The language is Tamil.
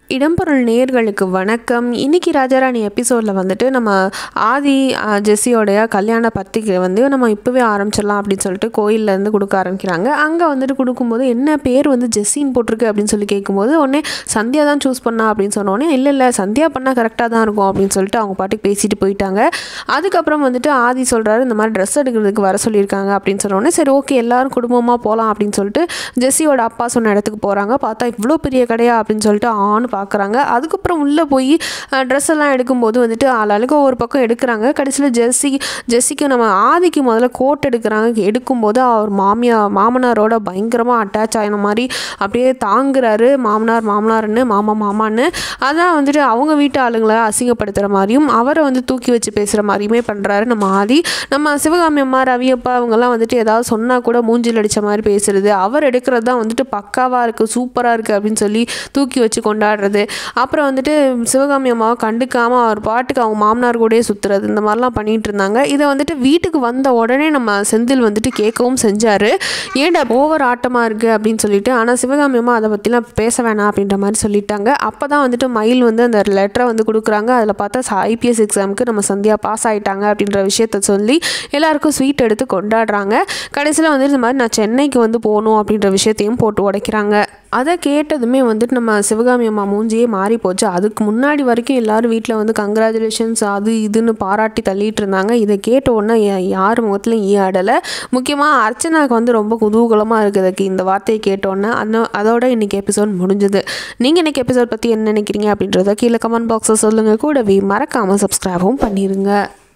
இடம்பொருள் நேர்களுக்கு வணக்கம் இன்னைக்கு ராஜாராணி எபிசோடில் வந்துட்டு நம்ம ஆதி அஹ், ஜெஸ்ஸியோடைய கல்யாண பத்திரிக்கை வந்து நம்ம இப்போவே ஆரம்பிச்சிடலாம் அப்படின்னு சொல்லிட்டு கோயில்ல இருந்து கொடுக்க ஆரம்பிக்கிறாங்க அங்கே வந்துட்டு கொடுக்கும்போது என்ன பேர் வந்து ஜெஸ்ஸின்னு போட்டிருக்கு அப்படின்னு சொல்லி கேட்கும்போது உடனே சந்தியா தான் சூஸ் பண்ணா அப்படின்னு சொன்னோடனே இல்லை இல்லை சந்தியா பண்ணால் கரெக்டாக தான் இருக்கும் அப்படின்னு சொல்லிட்டு அவங்க பாட்டுக்கு பேசிட்டு போயிட்டாங்க அதுக்கப்புறம் வந்துட்டு ஆதி சொல்கிறாரு இந்த மாதிரி ட்ரெஸ் எடுக்கிறதுக்கு வர சொல்லியிருக்காங்க அப்படின்னு சொன்னோடனே சரி ஓகே எல்லாரும் குடும்பமாக போகலாம் அப்படின்னு சொல்லிட்டு ஜெஸ்ஸியோட அப்பா சொன்ன இடத்துக்கு போகிறாங்க பார்த்தா இவ்வளோ பெரிய கடையா அப்படின்னு சொல்லிட்டு ஆன்னு பார்க்குறாங்க அதுக்கப்புறம் உள்ளே போய் ட்ரெஸ் எல்லாம் எடுக்கும்போது வந்துட்டு ஆளாளுக்கு ஒரு பக்கம் எடுக்கிறாங்க கடைசியில் ஜெஸ்ஸி ஜெஸ்ஸிக்கு நம்ம ஆதிக்கு முதல்ல கோட் எடுக்கிறாங்க எடுக்கும்போது அவர் மாமியா மாமனாரோட பயங்கரமாக அட்டாச் ஆகின மாதிரி அப்படியே தாங்குறாரு மாமனார் மாமனார்னு மாமா மாமான்னு அதான் வந்துட்டு அவங்க வீட்டு ஆளுங்களை அசிங்கப்படுத்துகிற மாதிரியும் அவரை வந்து தூக்கி வச்சு பேசுகிற மாதிரியுமே பண்ணுறாரு நம்ம ஆதி நம்ம சிவகாமி அம்மா ரவியப்பா அவங்கெல்லாம் வந்துட்டு ஏதாவது சொன்னால் கூட மூஞ்சில் அடித்த மாதிரி பேசுறது அவர் எடுக்கிறது தான் வந்துட்டு பக்காவாக இருக்குது சூப்பராக இருக்குது அப்படின்னு சொல்லி தூக்கி வச்சு கொண்டாடுறது அப்புறம் வந்துட்டு சிவகாமி அம்மாவை கண்டுக்காமல் அவர் பாட்டுக்கு அவங்க மாமனார் கூடயே சுற்றுறது இந்த மாதிரிலாம் பண்ணிட்டு இருந்தாங்க இதை வந்துட்டு வீட்டுக்கு வந்த உடனே நம்ம செந்தில் வந்துட்டு கேட்கவும் செஞ்சார் ஏன்டா ஓவர் ஆட்டமாக இருக்குது அப்படின்னு சொல்லிட்டு ஆனால் சிவகாமி அம்மா அதை பற்றிலாம் பேச வேணாம் அப்படின்ற மாதிரி சொல்லிட்டாங்க அப்போ தான் வந்துட்டு மயில் வந்து அந்த லெட்டரை வந்து கொடுக்குறாங்க அதில் பார்த்தா ஐபிஎஸ் எக்ஸாமுக்கு நம்ம சந்தியா பாஸ் ஆகிட்டாங்க அப்படின்ற விஷயத்த சொல்லி எல்லாருக்கும் ஸ்வீட் எடுத்து கொண்டாடுறாங்க கடைசியில் வந்து இந்த மாதிரி நான் சென்னைக்கு வந்து போகணும் அப்படின்ற விஷயத்தையும் போட்டு உடைக்கிறாங்க அதை கேட்டதுமே வந்துட்டு நம்ம சிவகாமி அம்மா மூஞ்சியே மாறி போச்சு அதுக்கு முன்னாடி வரைக்கும் எல்லாரும் வீட்டில் வந்து கங்க்ராச்சுலேஷன்ஸ் அது இதுன்னு பாராட்டி தள்ளிட்டு இருந்தாங்க இதை கேட்ட உடனே யா- யார் முகத்துலையும் ஈ ஆடலை முக்கியமாக அர்ச்சனாவுக்கு வந்து ரொம்ப குதூகலமாக இருக்குதுக்கு இந்த வார்த்தையை கேட்டோன்னே அந்த அதோட இன்னைக்கு எபிசோட் முடிஞ்சுது நீங்கள் இன்னைக்கு எபிசோட் பற்றி என்ன நினைக்கிறீங்க அப்படின்றத கீழே கமெண்ட் பாக்ஸில் சொல்லுங்கள் கூடவே மறக்காமல் சப்ஸ்கிரைபும் பண்ணிடுங்க